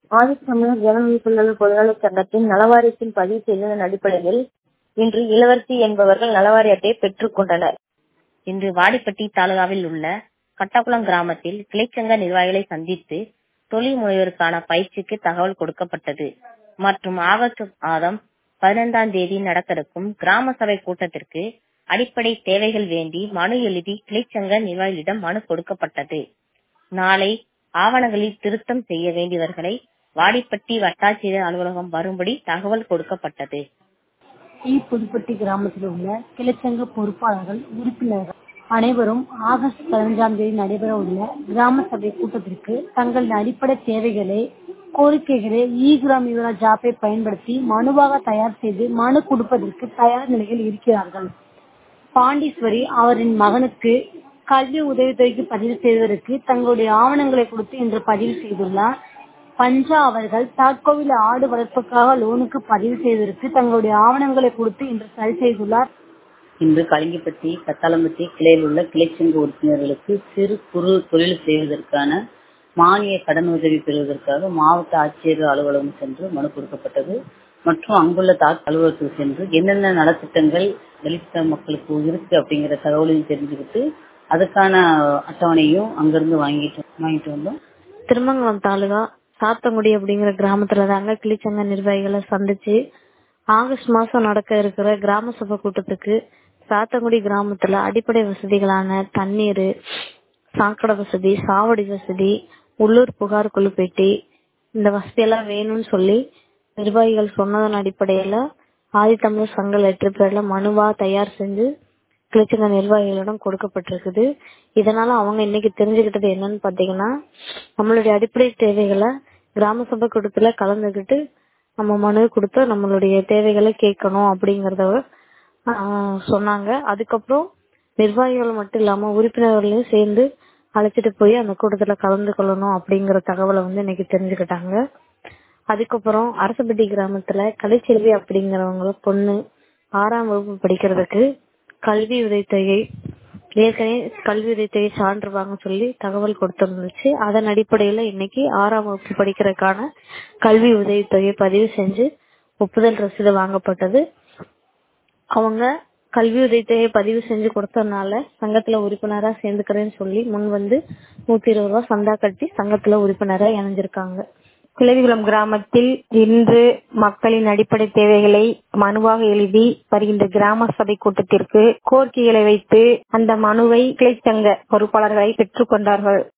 ஆதித்தமிழர் ஜனநல தொழிலாளர் பொதுநலச் சங்கத்தின் நலவாரியத்தில் பதிவு செய்ததன் அடிப்படையில் இன்று இளவரசி என்பவர்கள் நலவாரிய அட்டையை பெற்றுக் கொண்டனர் இன்று வாடிப்பட்டி தாலுகாவில் உள்ள கட்டக்குளம் கிராமத்தில் கிளைச்சங்க நிர்வாகிகளை சந்தித்து தொழில் முனைவோருக்கான பயிற்சிக்கு தகவல் கொடுக்கப்பட்டது மற்றும் ஆகஸ்ட் மாதம் பதினைந்தாம் தேதி நடக்கவிருக்கும் கிராம சபை கூட்டத்திற்கு அடிப்படை தேவைகள் வேண்டி மனு எழுதி கிளைச்சங்க நிர்வாகிகளிடம் மனு கொடுக்கப்பட்டது நாளை ஆவணங்களில் திருத்தம் செய்ய வேண்டியவர்களை வாடிப்பட்டி வட்டாட்சியர் அலுவலகம் வரும்படி தகவல் கொடுக்கப்பட்டது இ புதுப்பட்டி கிராமத்தில் உள்ள கிளைச்சங்க பொறுப்பாளர்கள் உறுப்பினர்கள் அனைவரும் ஆகஸ்ட் பதினஞ்சாம் தேதி நடைபெற உள்ள கிராம சபை கூட்டத்திற்கு தங்களின் அடிப்படை தேவைகளை கோரிக்கைகளை இ கிராம் யுவராஜ் ஆப்பை பயன்படுத்தி மனுவாக தயார் செய்து மனு கொடுப்பதற்கு தயார் நிலையில் இருக்கிறார்கள் பாண்டீஸ்வரி அவரின் மகனுக்கு கல்வி உதவித்தொகைக்கு பதிவு செய்வதற்கு தங்களுடைய ஆவணங்களை கொடுத்து இன்று பதிவு செய்துள்ளார் பஞ்சா அவர்கள் தாட்கோவில் ஆடு வளர்ப்புக்காக லோனுக்கு பதிவு செய்வதற்கு தங்களுடைய ஆவணங்களை கொடுத்து இன்று சரி செய்துள்ளார் இன்று கலிங்கப்பட்டி கத்தாளம்பட்டி கிளையில் உள்ள கிளைச்சங்க உறுப்பினர்களுக்கு சிறு குறு தொழில் செய்வதற்கான மானிய கடன் உதவி பெறுவதற்காக மாவட்ட ஆட்சியர் அலுவலகம் சென்று மனு கொடுக்கப்பட்டது மற்றும் அங்குள்ள தாக் அலுவலகத்துக்கு சென்று என்னென்ன நலத்திட்டங்கள் தலித்த மக்களுக்கு இருக்கு அப்படிங்கிற தகவலையும் தெரிஞ்சுக்கிட்டு அதுக்கான அட்டவணையும் அங்கிருந்து வாங்கிட்டு வாங்கிட்டு வந்தோம் திருமங்கலம் தாலுகா சாத்தங்குடி அப்படிங்கிற கிராமத்துல தாங்க கிளிச்சங்க நிர்வாகிகளை சந்திச்சு ஆகஸ்ட் மாசம் நடக்க இருக்கிற கிராம சபை கூட்டத்துக்கு சாத்தங்குடி கிராமத்துல அடிப்படை வசதிகளான தண்ணீர் சாக்கடை வசதி சாவடி வசதி உள்ளூர் புகார் குழு பெட்டி இந்த வசதியெல்லாம் வேணும்னு சொல்லி நிர்வாகிகள் சொன்னதன் அடிப்படையில ஆதித்தமிழர் சங்க லெட்டர் பேர்ல மனுவா தயார் செஞ்சு கிளிச்சங்க நிர்வாகிகளிடம் கொடுக்கப்பட்டிருக்குது இதனால அவங்க இன்னைக்கு தெரிஞ்சுக்கிட்டது என்னன்னு பாத்தீங்கன்னா நம்மளுடைய அடிப்படை தேவைகளை கிராம சபை கூட்டத்துல கலந்துகிட்டு நம்ம மனு கொடுத்து நம்மளுடைய தேவைகளை கேட்கணும் அப்படிங்கறத சொன்னாங்க அதுக்கப்புறம் நிர்வாகிகள் மட்டும் இல்லாம உறுப்பினர்களையும் சேர்ந்து அழைச்சிட்டு போய் அந்த கூட்டத்துல கலந்து கொள்ளணும் அப்படிங்கிற தகவலை வந்து இன்னைக்கு தெரிஞ்சுக்கிட்டாங்க அதுக்கப்புறம் அரசப்பட்டி கிராமத்துல கலைச்செல்வி அப்படிங்கிறவங்க பொண்ணு ஆறாம் வகுப்பு படிக்கிறதுக்கு கல்வி உதவித்தொகை ஏற்கனவே கல்வி உதவித்தொகை சான்று வாங்க சொல்லி தகவல் கொடுத்திருந்துச்சு அதன் அடிப்படையில இன்னைக்கு ஆறாம் வகுப்பு படிக்கிறதுக்கான கல்வி உதவித்தொகை பதிவு செஞ்சு ஒப்புதல் ரசீது வாங்கப்பட்டது அவங்க கல்வி உதவித்தொகை பதிவு செஞ்சு கொடுத்ததுனால சங்கத்துல உறுப்பினரா சேர்ந்துக்கிறேன்னு சொல்லி முன் வந்து நூத்தி இருபது ரூபாய் சந்தா கட்டி சங்கத்துல உறுப்பினரா இணைஞ்சிருக்காங்க கிளவிகுளம் கிராமத்தில் இன்று மக்களின் அடிப்படை தேவைகளை மனுவாக எழுதி வருகின்ற கிராம சபை கூட்டத்திற்கு கோரிக்கைகளை வைத்து அந்த மனுவை கிளைச்சங்க பொறுப்பாளர்களை பெற்றுக் கொண்டார்கள்